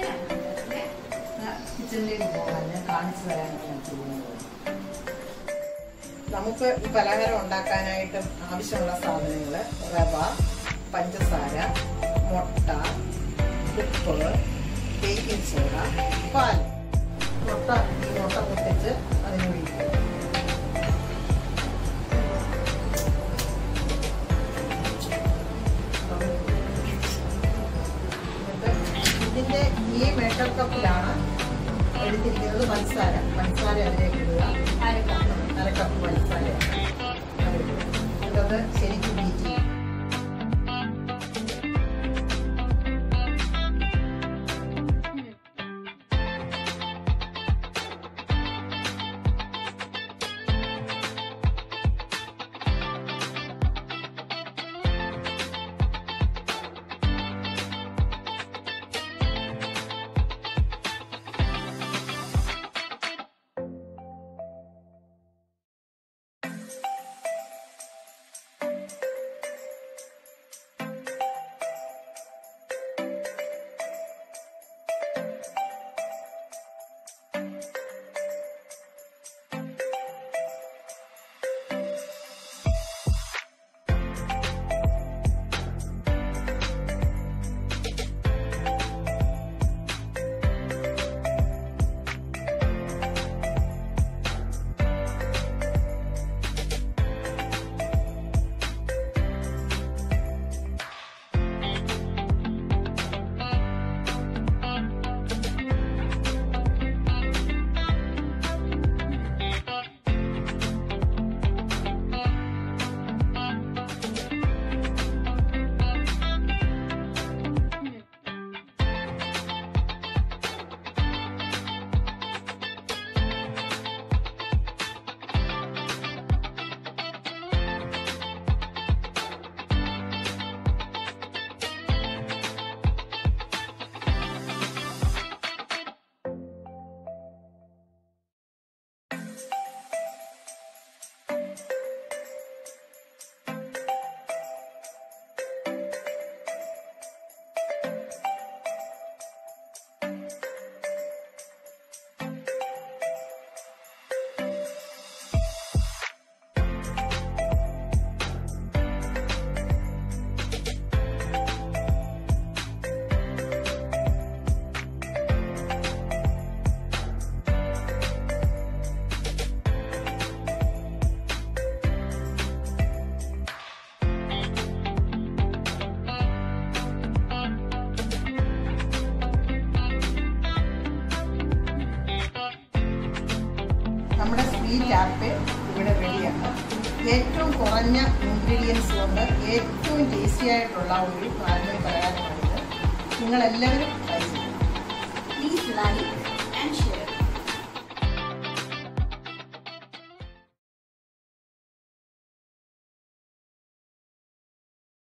കിച്ചണിലേക്ക് പോകാൻ ഞാൻ കാണിച്ചു തരാനാണ് ഞാൻ ചെയ്യുന്നത് നമുക്ക് ഈ പലഹാരം ഉണ്ടാക്കാനായിട്ട് ആവശ്യമുള്ള സാധനങ്ങൾ റവ പഞ്ചസാര മുട്ട ഉപ്പ് ബേക്കിംഗ് സോഡ പാൽ മുട്ട ഈ മുട്ട പൊട്ടിച്ച് അതിന് ഒഴിക്കും എന്നിട്ട് ഇതിന്റെ ഈ മേക്കർ കപ്പിലാണ് എടുത്തിരിക്കുന്നത് പഞ്ചസാര പഞ്ചസാര അതിലേക്ക് ഇടുക അര കപ്പ് പഞ്ചസാര എന്നിട്ടത് ശരിക്കും ബീറ്റ് ചെയ്യും നമ്മുടെ സ്വീറ്റ് ആപ്പ് ഇവിടെ റെഡിയാണ് ഏറ്റവും കുറഞ്ഞ ഇൻഗ്രീഡിയൻസ് കൊണ്ട് ഏറ്റവും ടേസ്റ്റി ആയിട്ടുള്ള ഒരു പാലി പലഹാരമാണിത് നിങ്ങളെല്ലാവരും